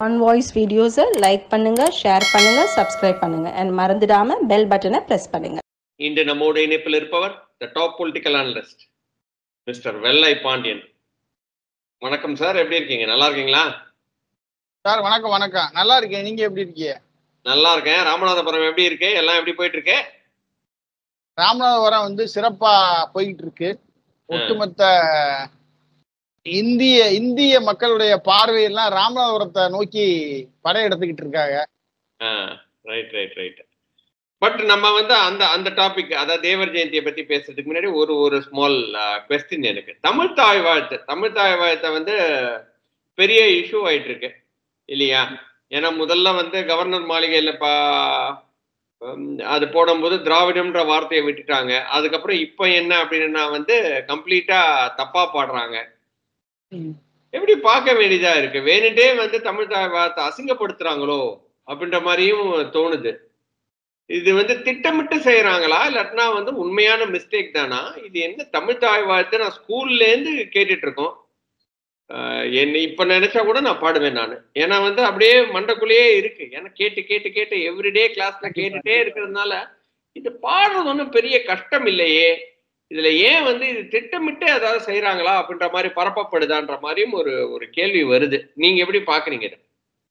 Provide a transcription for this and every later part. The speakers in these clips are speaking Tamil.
ஆன் வாய்ஸ் வீடியோஸை லைக் பண்ணுங்க ஷேர் பண்ணுங்க சப்ஸ்கிரைப் பண்ணுங்க அண்ட் மறந்துடாம பெல் பட்டனை ப்ரெஸ் பண்ணுங்க இன்று நம்மோடு இணைப்பில் இருப்பவர் the top political analyst mister Vellai Pandian வணக்கம் சார் எப்படி இருக்கீங்க நல்லா இருக்கீங்களா சார் வணக்கம் வணக்கம் நல்லா இருக்கேன் நீங்க எப்படி இருக்கீங்க நல்லா இருக்கேன் ராமநாதபுரம் எப்படி இருக்கு எல்லாம் எப்படி போயிட்டு இருக்கு ராமநாதபுரம் வந்து சிறப்பா போயிட்டு இருக்கு ஒட்டுமொத்த இந்திய இந்திய மக்களுடைய பார்வையெல்லாம் ராமநாதபுரத்தை நோக்கி படையெடுத்துக்கிட்டு இருக்காங்க ரைட் ரைட் ரைட் பட் நம்ம வந்து அந்த அந்த டாபிக் அதாவது தேவர் ஜெயந்தியை பத்தி பேசுறதுக்கு முன்னாடி ஒரு ஒரு ஸ்மால் கொஸ்டின் எனக்கு தமிழ் தாய் வாழ்த்து தமிழ் தாய் வாழ்த்தை வந்து பெரிய இஷ்யூ ஆயிட்டு இருக்கு இல்லையா ஏன்னா முதல்ல வந்து கவர்னர் மாளிகையில பா ஹம், அது போடும்போது திராவிடம்ன்ற வார்த்தையை விட்டுட்டாங்க அதுக்கப்புறம் இப்போ என்ன அப்படின்னா வந்து கம்ப்ளீட்டா தப்பா பாடுறாங்க எப்படி பார்க்க வேண்டியதா இருக்கு வேணுட்டே வந்து தமிழ் தாய் வார்த்தை அசிங்கப்படுத்துறாங்களோ அப்படின்ற மாதிரியும் தோணுது இது வந்து திட்டமிட்டு செய்யறாங்களா இல்லாட்டினா வந்து உண்மையான மிஸ்டேக் தானா இது என்ன தமிழ் தாய் வாழ்த்து நான் ஸ்கூல்ல இருந்து கேட்டுட்டு இருக்கோம் ஆஹ் என்ன இப்ப நினைச்சா கூட நான் பாடுவேன் நான் ஏன்னா வந்து அப்படியே மண்டக்குள்ளேயே இருக்கு ஏன்னா கேட்டு கேட்டு கேட்டு எவ்ரிடே கிளாஸ்ல கேட்டுட்டே இருக்கிறதுனால இது பாடுறது ஒன்றும் பெரிய கஷ்டம் இல்லையே இதுல ஏன் வந்து இது திட்டமிட்டு ஏதாவது செய்யறாங்களா அப்படின்ற மாதிரி பரப்பப்படுதான்ற மாதிரியும் ஒரு ஒரு கேள்வி வருது நீங்க எப்படி பாக்குறீங்க இதை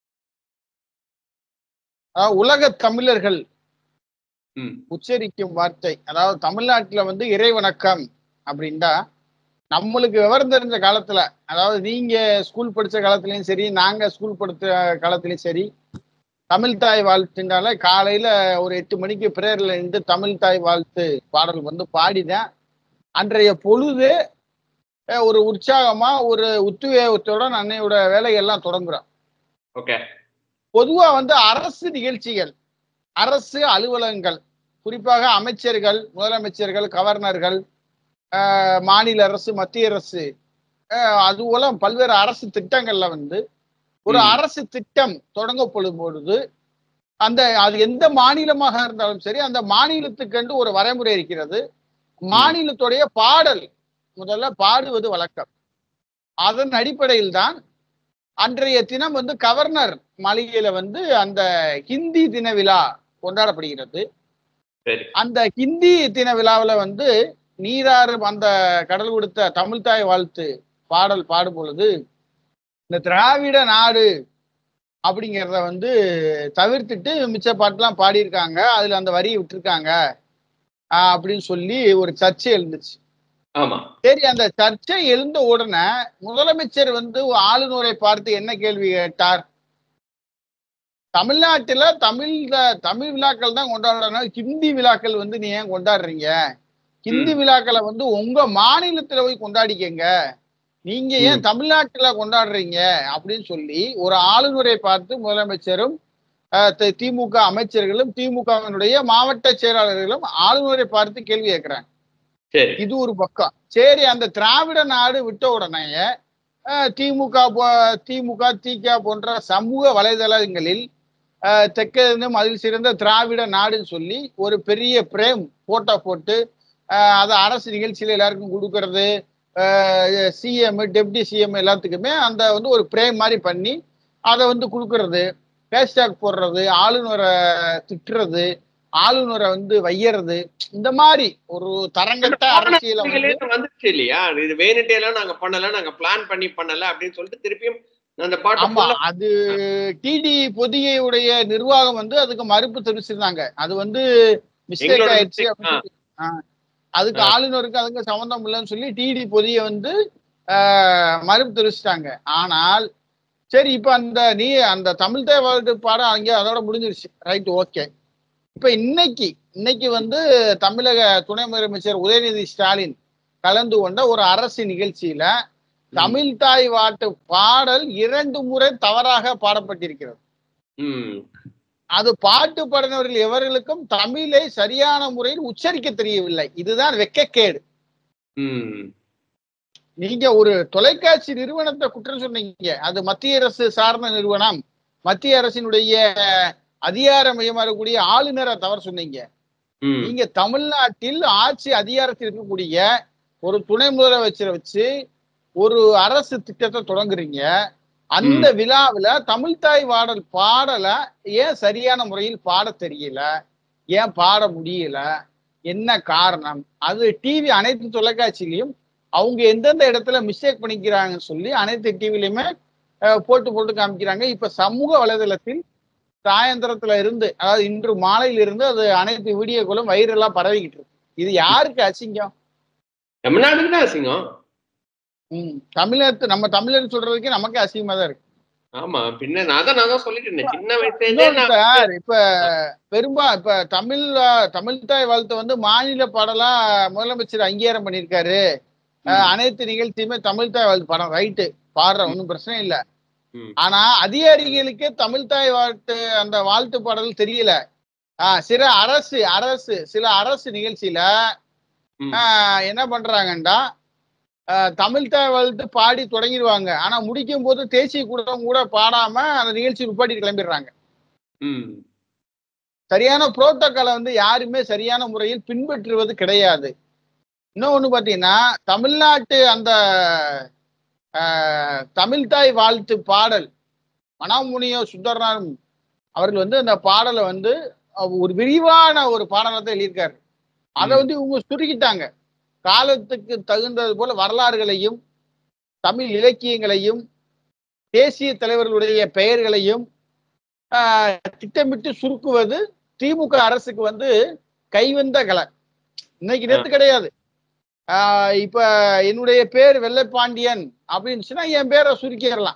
அதாவது உலக தமிழர்கள் ம் உச்சரிக்கும் வார்த்தை அதாவது தமிழ்நாட்டுல வந்து இறை வணக்கம் அப்படின்னா நம்மளுக்கு விவரம் தெரிஞ்ச காலத்துல அதாவது நீங்க ஸ்கூல் படிச்ச காலத்துலயும் சரி நாங்க ஸ்கூல் படித்த காலத்துலயும் சரி தமிழ் தாய் வாழ்த்துனால காலையில ஒரு எட்டு மணிக்கு பிரேயர்ல இருந்து தமிழ் தாய் வாழ்த்து பாடல் வந்து பாடிதான் அன்றைய பொழுது அஹ், ஒரு உற்சாகமா ஒரு உத்துவேகத்துடன் அன்னையோட வேலையெல்லாம் தொடங்குறோம் ஓகே பொதுவா வந்து அரசு நிகழ்ச்சிகள் அரசு அலுவலகங்கள் குறிப்பாக அமைச்சர்கள் முதலமைச்சர்கள் கவர்னர்கள் ஆஹ், மாநில அரசு மத்திய அரசு ஆஹ், அது போல பல்வேறு அரசு திட்டங்கள்ல வந்து ஒரு ம். அரசு திட்டம் தொடங்கப்படும் பொழுது அந்த அது எந்த மாநிலமாக இருந்தாலும் சரி அந்த மாநிலத்துக்கென்று ஒரு வரைமுறை இருக்கிறது மாநிலத்துடைய பாடல் முதல்ல பாடுவது வழக்கம் அதன் அடிப்படையில் தான் அன்றைய தினம் வந்து கவர்னர் மாளிகையில வந்து அந்த ஹிந்தி தின விழா கொண்டாடப்படுகிறது சரி அந்த ஹிந்தி தின விழாவில் வந்து நீராறு அந்த கடல் கொடுத்த தமிழ்தாய் வாழ்த்து பாடல் பாடும் பொழுது இந்த திராவிட நாடு அப்படிங்கிறத வந்து தவிர்த்துட்டு மிச்ச பாட்டெல்லாம் பாடியிருக்காங்க அதுல அந்த வரியை விட்டுருக்காங்க ஆஹ் அப்படின்னு சொல்லி ஒரு சர்ச்சை எழுந்துச்சு ஆமா சரி அந்த சர்ச்சை எழுந்த உடனே முதலமைச்சர் வந்து ஆளுநரை பார்த்து என்ன கேள்வி கேட்டார் தமிழ்நாட்டுல தமிழ் தமிழ் விழாக்கள் தான் கொண்டாடணும் ஹிந்தி விழாக்கள் வந்து நீ ஏன் கொண்டாடுறீங்க ஹிந்தி ம். விழாக்களை வந்து உங்க மாநிலத்துல போய் கொண்டாடிக்கங்க நீங்க ஏன் தமிழ்நாட்டுல கொண்டாடுறீங்க அப்படின்னு சொல்லி ஒரு ஆளுநரை பார்த்து முதலமைச்சரும் அஹ், தி- திமுக அமைச்சர்களும் திமுகவினுடைய மாவட்ட செயலாளர்களும் ஆளுநரை பார்த்து கேள்வி கேட்கிறாங்க சரி இது ஒரு பக்கம் சரி அந்த திராவிட நாடு விட்ட உடனே அஹ், திமுக போ- திமுக திக போன்ற சமூக வலைதளங்களில் அஹ், தெற்கென்னும் அதில் சிறந்த திராவிட நாடுன்னு சொல்லி ஒரு பெரிய பிரேம் போட்டோ போட்டு அஹ், அதை அரசு நிகழ்ச்சியில எல்லாருக்கும் கொடுக்கறது சிஎம் டெப்டி சிஎம் எல்லாத்துக்குமே அந்த வந்து ஒரு பிரேம் மாதிரி பண்ணி அதை வந்து கொடுக்கறது ஹேஷ்டாக் போடுறது ஆளுநரை திட்டுறது ஆளுநரை வந்து வையறது இந்த மாதிரி ஒரு தரங்கட்ட அரசியலை வந்து இதுல வந்துச்சு இல்லையா இது வேணுட்டே எல்லாம் நாங்க பண்ணல நாங்க பிளான் பண்ணி பண்ணல அப்படின்னு சொல்லிட்டு திருப்பியும் அந்த பாட்டு ஆமா full ஆ- அது டிடி பொதிகையுடைய நிர்வாகம் வந்து அதுக்கு மறுப்பு தெரிவிச்சிருந்தாங்க அது வந்து மிஸ்டேக் எங்களோட ஆயிடுச்சு mistake. அப்படின்னு சொல்லி. ஆ. அதுக்கு ஆ. ஆளுநருக்கு அதுக்கு சம்மந்தம் இல்லைன்னு சொல்லி டிடி பொதியை வந்து ஆஹ், மறுப்பு தெரிவிச்சிட்டாங்க ஆனால் சரி இப்ப அந்த நீ அந்த தமிழ் தேவாலய பாடம் அங்கே அதோட முடிஞ்சிருச்சு ரைட் ஓகே இப்ப இன்னைக்கு இன்னைக்கு வந்து தமிழக துணை முதலமைச்சர் உதயநிதி ஸ்டாலின் கலந்து கொண்ட ஒரு அரசு நிகழ்ச்சியில தமிழ் தாய் வாட்டு பாடல் இரண்டு முறை தவறாக பாடப்பட்டிருக்கிறது ம் அது பாட்டு பாடினவர்கள் எவர்களுக்கும் தமிழை சரியான முறையில் உச்சரிக்க தெரியவில்லை இதுதான் வெக்கக்கேடு ம் நீங்க ஒரு தொலைக்காட்சி நிறுவனத்தை குற்றம் சொன்னீங்க அது மத்திய அரசு சார்ந்த நிறுவனம் மத்திய அரசினுடைய அதிகார மையமா இருக்கக்கூடிய ஆளுநரை தவறு சொன்னீங்க ம் நீங்க தமிழ்நாட்டில் ஆட்சி அதிகாரத்தில் இருக்கக்கூடிய ஒரு துணை முதலமைச்சரை வச்சு ஒரு அரசு திட்டத்தை தொடங்குறீங்க அந்த விழாவுல தமிழ்தாய் பாடல் பாடல ஏன் சரியான முறையில் பாட தெரியல ஏன் பாட முடியல என்ன காரணம் அது டிவி அனைத்து தொலைக்காட்சியிலையும் அவங்க எந்தெந்த இடத்துல மிஸ்டேக் பண்ணிக்கிறாங்கன்னு சொல்லி அனைத்து டிவிலையுமே போட்டு போட்டு காமிக்கிறாங்க இப்ப சமூக வலைதளத்தில் சாயந்தரத்துல இருந்து அதாவது இன்று மாலையில இருந்து அது அனைத்து வீடியோக்களும் வைரலா பரவிக்கிட்டு இருக்கு இது யாருக்கு அசிங்கம் தமிழ்நாடுக்கு தான் அசிங்கம் ம், தமிழத்து நம்ம தமிழர் சொல்றதுக்கு நமக்கு அசிங்கமா தான் இருக்கு ஆமா பின்ன நான் தான் நான் தான் சொல்லிட்டு இருந்தேன் சின்ன வயசுல இன்னொன்னு நான் சார் இப்ப பெரும்பா இப்ப தமிழ் தமிழ் தாய் வாழ்த்து வந்து மாநில பாடலா முதலமைச்சர் அங்கீகாரம் பண்ணியிருக்காரு அஹ், அனைத்து நிகழ்ச்சியுமே தமிழ் தாய் வாழ்த்து படம் ரைட்டு பாடுற ஒன்றும் பிரச்சனை இல்ல ம். ஆனா அதிகாரிகளுக்கே தமிழ் தாய் வாழ்த்து அந்த வாழ்த்து பாடல் தெரியல ஆஹ் சில அரசு அரசு சில அரசு நிகழ்ச்சியில ம். ஆஹ் என்ன பண்றாங்கண்டா ஆஹ் தமிழ் தாய் வாழ்த்து பாடி தொடங்கிடுவாங்க ஆனா முடிக்கும் போது தேசிய கூட்டம் கூட பாடாம அந்த நிகழ்ச்சி நிப்பாட்டி கிளம்பிடுறாங்க ம் சரியான புரோட்டோக்காலை வந்து யாருமே சரியான முறையில் பின்பற்றுவது கிடையாது இன்னொன்னு பாத்தீங்கன்னா தமிழ்நாட்டு அந்த ஆஹ், தமிழ்தாய் வாழ்த்து பாடல் மனாமுனியோ சுந்தரனார் அவர்கள் வந்து அந்த பாடலை வந்து அஹ், ஒரு விரிவான ஒரு பாடலத்தை எழுதியிருக்காரு அதை ம். வந்து இவங்க சுருக்கிட்டாங்க காலத்துக்கு தகுந்தது போல வரலாறுகளையும் தமிழ் இலக்கியங்களையும் தேசிய தலைவர்களுடைய பெயர்களையும் ஆஹ், திட்டமிட்டு சுருக்குவது திமுக அரசுக்கு வந்து கைவந்த கலை இன்னைக்கு நேத்து கிடையாது ஆஹ், இப்ப என்னுடைய பேர் வெள்ளைப்பாண்டியன் அப்படின்னுச்சுன்னா என் பேரை சுருக்கிடலாம்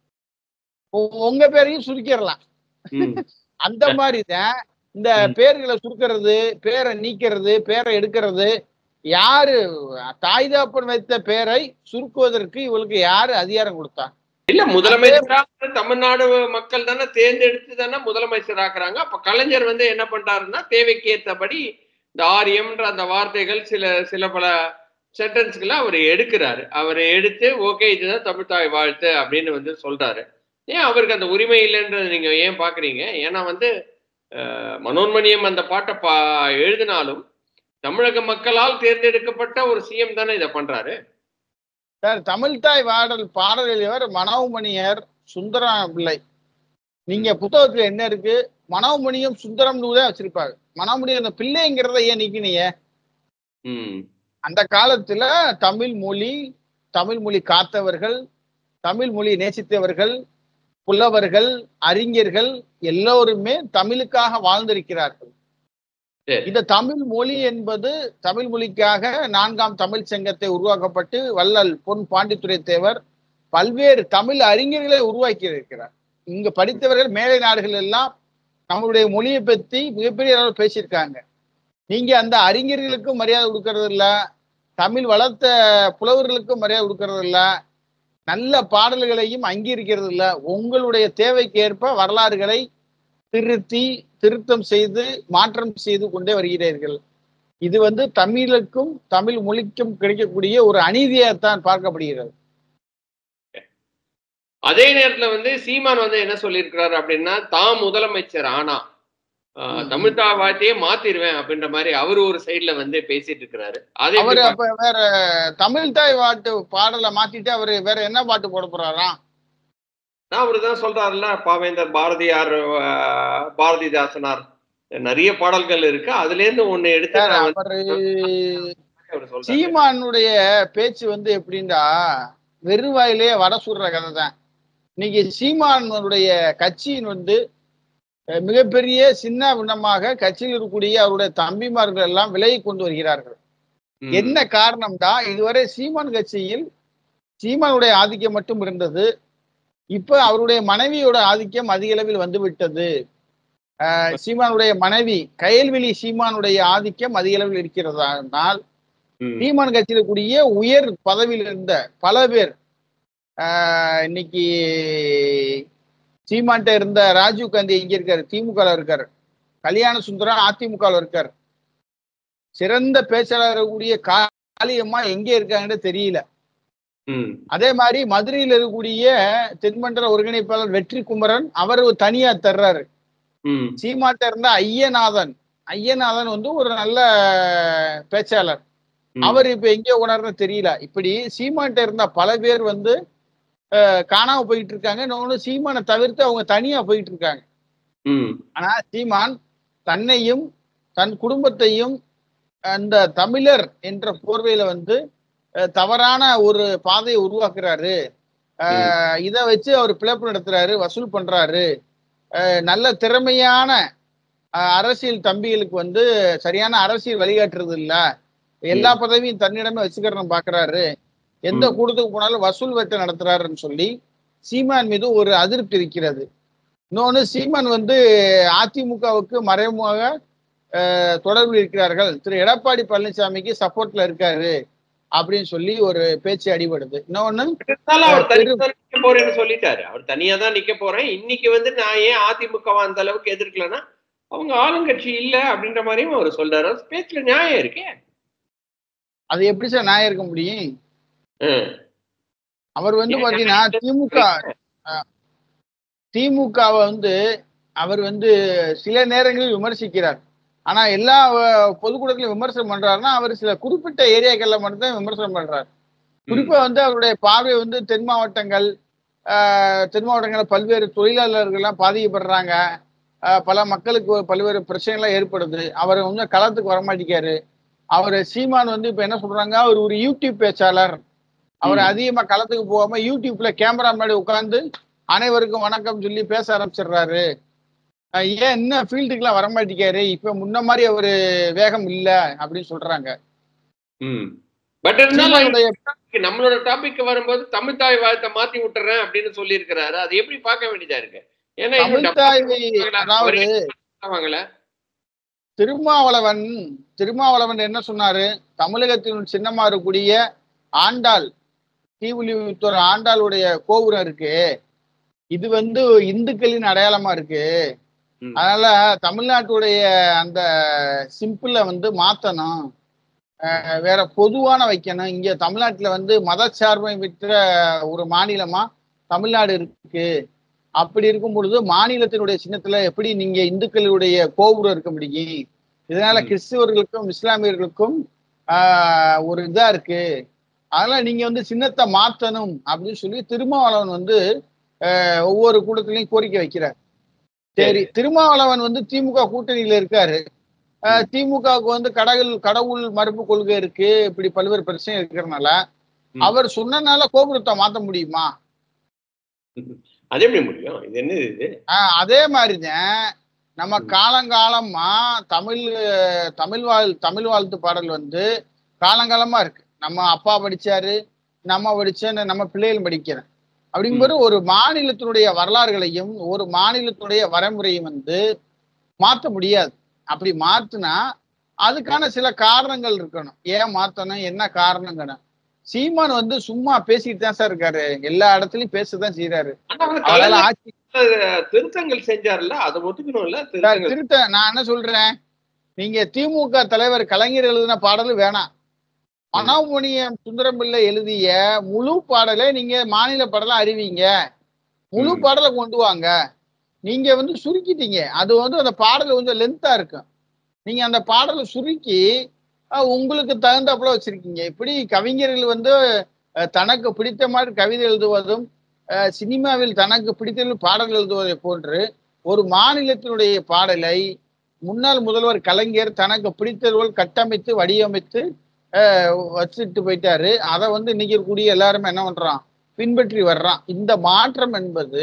உ- உங்க பேரையும் சுருக்கிடலாம் ம் அந்த மாதிரி தான் இந்த ம். பேர்களை சுருக்கிறது பேரை நீக்கிறது பேரை எடுக்கிறது யாரு தாய் தாப்பன் வைத்த பேரை சுருக்குவதற்கு இவளுக்கு யாரு அதிகாரம் கொடுத்தா இல்ல முதலமைச்சரா தமிழ்நாடு மக்கள் தானே தேர்ந்தெடுத்து தானே முதலமைச்சர் ஆக்குறாங்க அப்ப கலைஞர் வந்து என்ன பண்றாருன்னா தேவைக்கு ஏத்தபடி இந்த ஆரியம்ன்ற அந்த வார்த்தைகள் சில சில பல சென்டென்ஸ்களை அவர் எடுக்கிறாரு அவர் எடுத்து ஓகே இதுதான் தமிழ்தாய் வாழ்த்து அப்படின்னு வந்து சொல்றாரு ஏன் அவருக்கு அந்த உரிமை இல்லைன்றதை நீங்க ஏன் பாக்குறீங்க ஏன்னா வந்து அஹ், மனோன்மணியம் அந்த பாட்டை பா எழுதினாலும் தமிழக மக்களால் தேர்ந்தெடுக்கப்பட்ட ஒரு சிஎம் தானே இதை பண்றாரு சார் தமிழ்தாய் பாடல் பாடல் எழுதியவர் மனோமணியர் சுந்தர பிள்ளை நீங்க புத்தகத்துல என்ன இருக்கு மனோமணியம் சுந்தரம் தான் வச்சிருப்பாங்க மனோமணியம் அந்த பிள்ளைங்கிறத ஏன் நீக்கினீங்க ம் அந்த காலத்துல தமிழ் மொழி தமிழ் மொழி காத்தவர்கள் தமிழ் மொழி நேசித்தவர்கள் புலவர்கள் அறிஞர்கள் எல்லோருமே தமிழுக்காக வாழ்ந்திருக்கிறார்கள் சரி. இந்த தமிழ் மொழி என்பது தமிழ் மொழிக்காக நான்காம் தமிழ் சங்கத்தை உருவாக்கப்பட்டு வள்ளல் பொன் பாண்டித்துரை தேவர் பல்வேறு தமிழ் அறிஞர்களை உருவாக்கி இருக்கிறார் இங்க படித்தவர்கள் மேலை நாடுகள் எல்லாம் நம்மளுடைய மொழியை பத்தி மிகப்பெரிய அளவில் பேசியிருக்காங்க நீங்க அந்த அறிஞர்களுக்கும் மரியாதை கொடுக்கறது இல்ல தமிழ் வளர்த்த புலவர்களுக்கும் மரியாதை கொடுக்கறது இல்ல நல்ல பாடல்களையும் அங்கீகரிக்கிறது இல்ல உங்களுடைய தேவைக்கு ஏற்ப வரலாறுகளை திருத்தி திருத்தம் செய்து மாற்றம் செய்து கொண்டே வருகிறீர்கள் இது வந்து தமிழுக்கும் தமிழ் மொழிக்கும் கிடைக்கக்கூடிய ஒரு அநீதியாகத்தான் பார்க்கப்படுகிறது அதே நேரத்துல வந்து சீமான் வந்து என்ன சொல்லியிருக்கிறாரு அப்படின்னா தான் முதலமைச்சர் ஆனா ஆஹ், ம். தமிழ் தா வார்த்தையே மாத்திருவேன் அப்படின்ற மாதிரி அவரு ஒரு சைடுல வந்து பேசிட்டு இருக்கிறாரு அது எப்படி அவரு பாக்க- அப்ப வேற தமிழ் தாய் பாட்டு பாடலை மாத்திட்டு அவரு வேற என்ன பாட்டு போட போறாராம் நான் அவரு தான் சொல்றாருல்ல பாவேந்தர் பாரதியார் ஆஹ், பாரதிதாசனார் நிறைய பாடல்கள் இருக்கு அதுல இருந்து ஒண்ணு எடுத்து சார், நான் வந்து அவரு அவரு சொல்றாரு. சீமானுடைய பேச்சு வந்து எப்படின்னா வெறுவாயிலேயே வட சுடுற கதை தான் இன்னைக்கு சீமானுடைய கட்சியின் வந்து அஹ், மிகப்பெரிய சின்ன பின்னமாக கட்சியில் இருக்கக்கூடிய அவருடைய தம்பிமார்கள் எல்லாம் விலகி கொண்டு வருகிறார்கள் ம். என்ன காரணம்டா இதுவரை சீமான் கட்சியில் சீமானுடைய ஆதிக்கம் மட்டும் இருந்தது இப்ப அவருடைய மனைவியோட ஆதிக்கம் அதிக அளவில் வந்து விட்டது அஹ், சீமானுடைய மனைவி கயல்விழி சீமானுடைய ஆதிக்கம் அதிக அளவில் இருக்கிறதால் ம். சீமான் கட்சியில் இருக்கக்கூடிய உயர் பதவியில் இருந்த பல பேர் ஆஹ், இன்னைக்கு சீமான்ட்ட இருந்த ராஜீவ் காந்தி எங்க இருக்காரு திமுக இருக்காரு கல்யாண சுந்தரம் அதிமுக இருக்காரு சிறந்த பேச்சாளர் இருக்கக்கூடிய காளியம்மா எங்க இருக்காங்கன்னு தெரியல ம். அதே மாதிரி மதுரையில் இருக்கக்கூடிய தென்மண்டல ஒருங்கிணைப்பாளர் வெற்றி குமரன் அவர் ஒரு தனியா தர்றாரு ம். சீமாட்ட இருந்த ஐயநாதன் ஐயநாதன் வந்து ஒரு நல்ல பேச்சாளர் ம். அவர் இப்ப எங்க உணர்ந்து தெரியல இப்படி சீமான்ட்ட இருந்த பல பேர் வந்து அஹ், காணாம போயிட்டு இருக்காங்க இன்னொன்னு சீமானை தவிர்த்து அவங்க தனியா போயிட்டு இருக்காங்க ம் ஆனா சீமான் தன்னையும் தன் குடும்பத்தையும் அந்த தமிழர் என்ற போர்வையில வந்து அஹ், தவறான ஒரு பாதையை உருவாக்குறாரு அஹ், இதை வச்சு அவர் பிழைப்பு நடத்துறாரு வசூல் பண்றாரு அஹ், நல்ல திறமையான அஹ், அரசியல் தம்பிகளுக்கு வந்து சரியான அரசியல் வழிகாட்டுறது இல்ல எல்லா பதவியும் தன்னிடமே வச்சுக்கிறன்னு பாக்குறாரு எந்த ம். கூட்டத்துக்கு போனாலும் வசூல் வேட்டை நடத்துறாருன்னு சொல்லி சீமான் மீது ஒரு அதிருப்தி இருக்கிறது இன்னொன்னு சீமான் வந்து அதிமுகவுக்கு மறைமுக அஹ், தொடர்பில் இருக்கிறார்கள் திரு எடப்பாடி பழனிசாமிக்கு சப்போர்ட்ல இருக்காரு அப்படின்னு சொல்லி ஒரு பேச்சு அடிபடுது இன்னொன்னு இருந்தாலும் அவர் பெரு- தனியா தான் நிக்க போறேன்னு சொல்லிட்டாரு அவர் தனியா தான் நிக்க போறேன் இன்னைக்கு வந்து நான் ஏன் அதிமுகவை அந்த அளவுக்கு எதிர்க்கலன்னா அவங்க ஆளுங்கட்சி இல்ல அப்படின்ற மாதிரியும் அவர் சொல்றாரு அவர் பேச்சுல நியாயம் இருக்கே அது எப்படி சார் நியாயம் இருக்க முடியும் ம். அவர் வந்து ஏன் பாத்தீங்கன்னா திமுக திமுகவை வந்து அவர் வந்து சில நேரங்களில் விமர்சிக்கிறார் ஆனா எல்லா அஹ், பொதுக்கூட்டத்திலும் விமர்சனம் பண்றாருன்னா அவர் சில குறிப்பிட்ட ஏரியாக்கள்ல மட்டும்தான் விமர்சனம் பண்றாரு குறிப்பா வந்து அவருடைய பார்வை வந்து தென் மாவட்டங்கள் ஆஹ், தென் மாவட்டங்களில் பல்வேறு தொழிலாளர்கள்லாம் பாதிக்கப்படுறாங்க ஆஹ், பல மக்களுக்கு பல்வேறு பிரச்சனைகள்லாம் ஏற்படுது அவர் வந்து களத்துக்கு வரமாட்டேங்காரு அவர் சீமான் வந்து இப்ப என்ன சொல்றாங்க அவர் ஒரு யூடியூப் பேச்சாளர் அவர் ம். அதிகமா களத்துக்கு போகாம யூடியூப்ல கேமரா முன்னாடி உட்கார்ந்து அனைவருக்கும் வணக்கம் சொல்லி பேச ஆரம்பிச்சிடுறாரு ஆஹ், ஏன் இன்னும் ஃபீல்டுக்குலாம் வரமாட்டேங்காரு இப்ப முன்ன மாதிரி அவரு வேகம் இல்ல அப்படின்னு சொல்றாங்க ம் பட் இருந்தாலும் சீமானுடைய நம்மளோட டாபிக் வரும்போது தமிழ் தாய் வாழ்த்தை மாத்தி விட்டுறேன் அப்படின்னு சொல்லி இருக்கிறாரு அது எப்படி பார்க்க வேண்டியதா இருக்கு ஏன்னா இன்னும் தமிழ்தாய் டப்பா அதாவது வாங்கல திருமாவளவன் திருமாவளவன் என்ன சொன்னாரு தமிழகத்தின் சின்னமா இருக்கக்கூடிய ஆண்டாள் தீவுலிபுத்தூர் ஆண்டாளுடைய கோபுரம் இருக்கு இது வந்து இந்துக்களின் அடையாளமா இருக்கு ம். அதனால தமிழ்நாட்டுடைய அந்த சிம்பிள வந்து மாத்தணும் அஹ் வேற பொதுவான வைக்கணும் இங்க தமிழ்நாட்டுல வந்து மதச்சார்பை விற்ற ஒரு மாநிலமா தமிழ்நாடு இருக்கு அப்படி இருக்கும் பொழுது மாநிலத்தினுடைய சின்னத்துல எப்படி நீங்க இந்துக்களுடைய கோபுரம் இருக்க முடியும் இதனால ம். கிறிஸ்துவர்களுக்கும் இஸ்லாமியர்களுக்கும் ஆஹ் ஒரு இதா இருக்கு அதனால நீங்க வந்து சின்னத்தை மாத்தணும் அப்படின்னு சொல்லி திருமாவளவன் வந்து ஆஹ் ஒவ்வொரு கூட்டத்திலையும் கோரிக்கை வைக்கிறார் சரி திருமாவளவன் வந்து திமுக கூட்டணியில இருக்காரு ஆஹ் திமுகவுக்கு வந்து கடவுள் கடவுள் மறுப்பு கொள்கை இருக்கு இப்படி பல்வேறு பிரச்சனை இருக்கிறதுனால ம். அவர் சொன்னனால கோபுரத்தை மாத்த முடியுமா அது எப்படி முடியும் இது என்ன இது ஆஹ் அதே மாதிரிதான் நம்ம காலங்காலமா தமிழ் தமிழ் வாழ் தமிழ் வாழ்த்து பாடல் வந்து காலங்காலமா இருக்கு நம்ம அப்பா படிச்சாரு நம்ம படிச்சேன் நம்ம பிள்ளைகள் படிக்கிறேன் அப்படிங்கும்போது ஒரு மாநிலத்தினுடைய வரலாறுகளையும் ஒரு மாநிலத்தினுடைய வரைமுறையும் வந்து மாத்த முடியாது அப்படி மாத்துனா அதுக்கான சில காரணங்கள் இருக்கணும் ஏன் மாத்தணும் என்ன காரணங்கன்னு சீமான் வந்து சும்மா பேசிட்டு தான் சார் இருக்காரு எல்லா இடத்துலயும் பேசதான் செய்யறாரு ஆனா அவர் அவரால கலைஞர் ஆட்சி திருத்தங்கள் செஞ்சார்ல அதை ஒத்துக்கணும்ல சார், திருத்தங்கள் திருத்த நான் என்ன சொல்றேன் நீங்க திமுக தலைவர் கலைஞர் எழுதின பாடல் வேணாம் மனோமணியம் சுந்தரம்பிள்ளை எழுதிய முழு பாடலை நீங்க மாநில பாடலா அறிவிங்க முழு ம். பாடலை கொண்டு வாங்க நீங்க வந்து சுருக்கிட்டீங்க அது வந்து அந்த பாடல் கொஞ்சம் லென்த்தா இருக்கும் நீங்க அந்த பாடலை சுருக்கி அஹ், உங்களுக்கு தகுந்தாப்புல வச்சிருக்கீங்க இப்படி கவிஞர்கள் வந்து அஹ், தனக்கு பிடித்த மாதிரி கவிதை எழுதுவதும் அஹ், சினிமாவில் தனக்கு பிடித்த பாடல் எழுதுவதை போன்று ஒரு மாநிலத்தினுடைய பாடலை முன்னாள் முதல்வர் கலைஞர் தனக்கு பிடித்தவர்கள் கட்டமைத்து வடிவமைத்து அஹ், வச்சுட்டு போயிட்டாரு அதை வந்து இன்னைக்கு இருக்கக்கூடிய எல்லாருமே என்ன பண்றான் பின்பற்றி வர்றான் இந்த மாற்றம் என்பது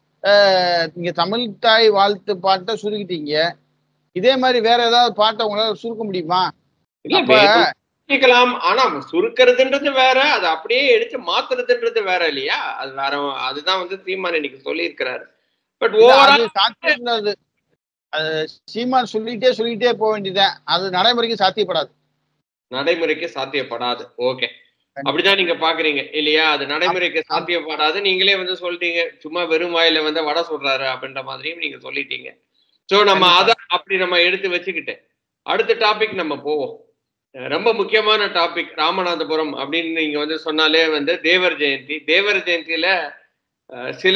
அஹ், நீங்க தமிழ் தாய் வாழ்த்து பாட்டை சுருக்கிட்டீங்க இதே மாதிரி வேற ஏதாவது பாட்டை உங்களால சுருக்க முடியுமா இல்ல அப்ப கேட்கலாம் ஆனா சுருக்கிறதுன்றது வேற அதை அப்படியே எடுத்து மாத்துறதுன்றது வேற இல்லையா அது வேற அதுதான் வந்து சீமான் இன்னைக்கு சொல்லியிருக்கிறாரு பட் இல்ல, ஓவரால் அது சாத்தியம் இல்லாது அது சீமான் சொல்லிட்டே சொல்லிட்டே போக வேண்டியதுதான் அது நடைமுறைக்கு சாத்தியப்படாது நடைமுறைக்கு சாத்தியப்படாது ஓகே அப்படிதான் நீங்க பாக்குறீங்க இல்லையா அது நடைமுறைக்கு சாத்தியப்படாது நீங்களே வந்து சொல்லிட்டீங்க சும்மா வெறும் வாயில வந்து வடை சொல்றாரு அப்படின்ற மாதிரியும் நீங்க சொல்லிட்டீங்க சோ நம்ம கண்டிப்பா. அத அப்படி நம்ம எடுத்து வச்சுக்கிட்டு அடுத்த டாபிக் நம்ம போவோம் அஹ் ரொம்ப முக்கியமான டாபிக் ராமநாதபுரம் அப்படின்னு நீங்க வந்து சொன்னாலே வந்து தேவர் ஜெயந்தி தேவர் ஜெயந்தியில அஹ், சில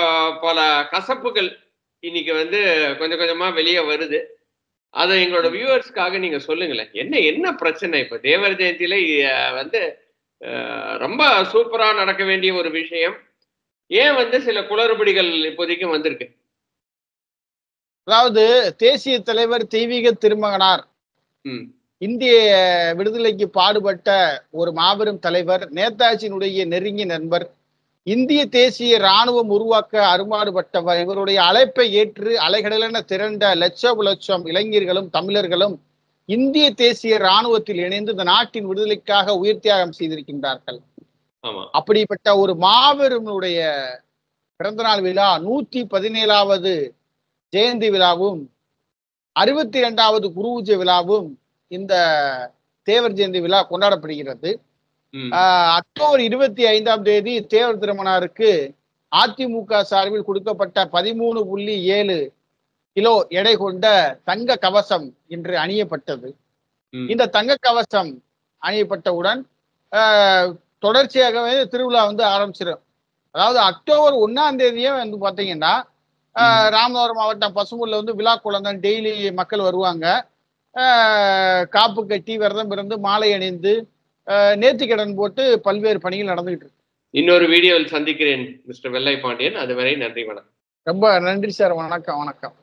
பல கசப்புகள் இன்னைக்கு வந்து கொஞ்சம் கொஞ்சமா வெளியே வருது அதை எங்களோட வியூவர்ஸ்க்காக நீங்க சொல்லுங்களேன் என்ன என்ன பிரச்சனை இப்ப தேவர் ஜெயந்தியில அஹ், வந்து அஹ், ரொம்ப சூப்பரா நடக்க வேண்டிய ஒரு விஷயம் ஏன் வந்து சில குளறுபடிகள் இப்போதைக்கும் வந்திருக்கு அதாவது தேசிய தலைவர் தெய்வீக திருமகனார் ம் இந்திய விடுதலைக்கு பாடுபட்ட ஒரு மாபெரும் தலைவர் நேதாஜியினுடைய நெருங்கிய நண்பர் இந்திய தேசிய ராணுவம் உருவாக்க அருமாறுபட்டவர் இவருடைய அழைப்பை ஏற்று அலைகடலென திரண்ட லட்சம் லட்சம் இளைஞர்களும் தமிழர்களும் இந்திய தேசிய ராணுவத்தில் இணைந்து இந்த நாட்டின் விடுதலைக்காக உயிர் தியாகம் செய்திருக்கின்றார்கள் ஆமா அப்படிப்பட்ட ஒரு மாபெருமுடைய பிறந்தநாள் விழா நூத்தி பதினேழாவது ஜெயந்தி விழாவும் அறுபத்தி இரண்டாவது குருபூஜ விழாவும் இந்த தேவர் ஜெயந்தி விழா கொண்டாடப்படுகிறது ம் ஆஹ் அக்டோபர் இருபத்தி ஐந்தாம் தேதி தேவர் திருமணாருக்கு அதிமுக சார்பில் கொடுக்கப்பட்ட பதிமூணு புள்ளி ஏழு கிலோ எடை கொண்ட தங்க கவசம் இன்று அணியப்பட்டது ம். இந்த தங்க கவசம் அணியப்பட்டவுடன் ஆஹ், தொடர்ச்சியாகவே திருவிழா வந்து ஆரம்பிச்சிடும் அதாவது அக்டோபர் ஒன்னாம் தேதியே வந்து பாத்தீங்கன்னா ஆஹ், ராமநாதபுரம் மாவட்டம் பசும்புல்ல வந்து விழா குழந்தான் டெய்லி மக்கள் வருவாங்க ஆஹ், காப்பு கட்டி விரதம் இருந்து மாலை அணிந்து ஆஹ், நேர்த்திக்கடன் போட்டு பல்வேறு பணிகள் நடந்துகிட்டு இருக்கு இன்னொரு வீடியோவில் சந்திக்கிறேன் மிஸ்டர் வெள்ளை பாண்டியன் அதுவரை நன்றி வணக்கம் ரொம்ப நன்றி சார் வணக்கம் வணக்கம்